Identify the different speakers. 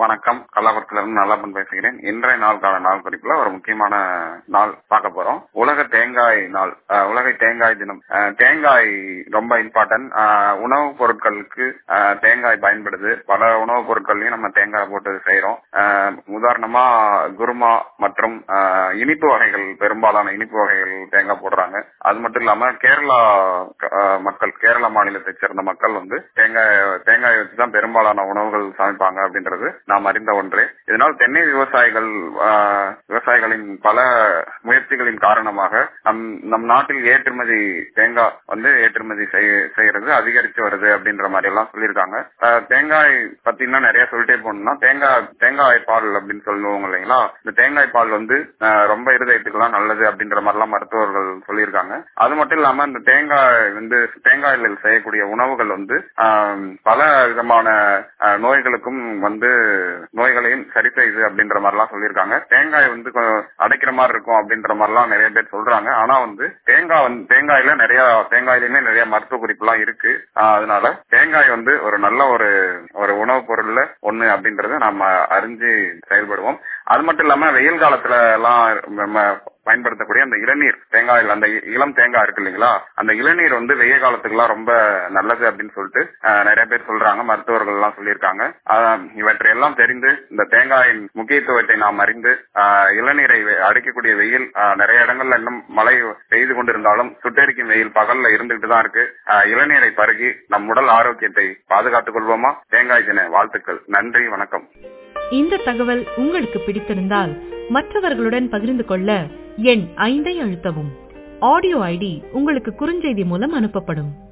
Speaker 1: வணக்கம் கல்லாபுரத்துல இருந்து நல்லாப்பன் பேசுகிறேன் இன்றைய நாளுக்கான நாள் குறிப்புல ஒரு முக்கியமான நாள் பார்க்க போறோம் உலக தேங்காய் நாள் அஹ், உலக தேங்காய் தினம் அஹ், தேங்காய் ரொம்ப இம்பார்ட்டன்ட் உணவுப் பொருட்களுக்கு அஹ், தேங்காய் பயன்படுது பல உணவுப் பொருட்கள்லயும் நம்ம தேங்காய் போட்டு செய்யறோம் அஹ், உதாரணமா குருமா மற்றும் அஹ், இனிப்பு வகைகள் பெரும்பாலான இனிப்பு வகைகள் தேங்காய் போடுறாங்க அது மட்டும் இல்லாம கேரளா அஹ், மக்கள் கேரள மாநிலத்தை சேர்ந்த மக்கள் வந்து தேங்காய் தேங்காய் வச்சுதான் பெரும்பாலான உணவுகள் சமைப்பாங்க அப்படின்றது நாம் அறிந்த ஒன்று இதனால் தென்னை விவசாயிகள் ஆஹ், விவசாயிகளின் பல முயற்சிகளின் காரணமாக நம் நம் நாட்டில் ஏற்றுமதி தேங்காய் வந்து ஏற்றுமதி செய்- செய்யறது அதிகரித்து வருது அப்படின்ற மாதிரி எல்லாம் சொல்லியிருக்காங்க ஆஹ், தேங்காய் பத்தி இன்னும் நிறைய சொல்லிட்டே போனோம்னா தேங்காய் தேங்காய் பால் அப்படின்னு சொல்லுவாங்க இல்லைங்களா இந்த தேங்காய் பால் வந்து ஆஹ், ரொம்ப இருதயத்துக்குலாம் நல்லது அப்படின்ற மாதிரிலாம் மருத்துவர்கள் சொல்லியிருக்காங்க அது மட்டும் இல்லாம இந்த தேங்காய் வந்து தேங்காயில் செய்யக்கூடிய உணவுகள் வந்து ஆஹ், பல விதமான ஆஹ், நோய்களுக்கும் வந்து நோய்களையும் சரி செய்யுது அப்படின்ற மாதிரிலாம் சொல்லியிருக்காங்க தேங்காய் வந்து கொ- அடைக்கிற மாதிரி இருக்கும் அப்படின்ற மாதிரிலாம் நிறைய பேர் சொல்றாங்க ஆனா வந்து தேங்காய் வந்து தேங்காயில நிறைய தேங்காயிலுமே நிறைய மருத்துவ குறிப்புலாம் இருக்கு ஆஹ், அதனால தேங்காய் வந்து ஒரு நல்ல ஒரு ஒரு உணவுப் பொருள்ல ஒண்ணு அப்படின்றத நம்ம அறிஞ்சு செயல்படுவோம் அது மட்டும் இல்லாம வெயில் காலத்துல எல்லாம் நம்ம பயன்படுத்தக்கூடிய அந்த இளநீர் தேங்காயில் அந்த இ- இளம் தேங்காய் இருக்கு இல்லைங்களா அந்த இளநீர் வந்து வெய்ய காலத்துக்குலாம் ரொம்ப நல்லது அப்படின்னு சொல்லிட்டு ஆஹ், நிறைய பேர் சொல்றாங்க மருத்துவர்கள் எல்லாம் சொல்லியிருக்காங்க ஆஹ், இவற்றையெல்லாம் தெரிந்து இந்த தேங்காயின் முக்கியத்துவத்தை நாம் அறிந்து ஆஹ், இளநீரை வெ- அடிக்கக்கூடிய வெயில் ஆஹ், நிறைய இடங்கள்ல இன்னும் மழை பெய்து கொண்டிருந்தாலும் சுட்டெரிக்கும் வெயில் பகல்ல இருந்துகிட்டு தான் இருக்கு ஆஹ், இளநீரை பருகி நம் உடல் ஆரோக்கியத்தை பாதுகாத்துக் கொள்வோமா தேங்காய் தின வாழ்த்துக்கள் நன்றி வணக்கம்
Speaker 2: இந்த தகவல் உங்களுக்கு பிடித்திருந்தால் மற்றவர்களுடன் பகிர்ந்து கொள்ள எண் ஐந்தை அழுத்தவும் ஆடியோ ஐடி உங்களுக்கு குறுஞ்செய்தி மூலம் அனுப்பப்படும்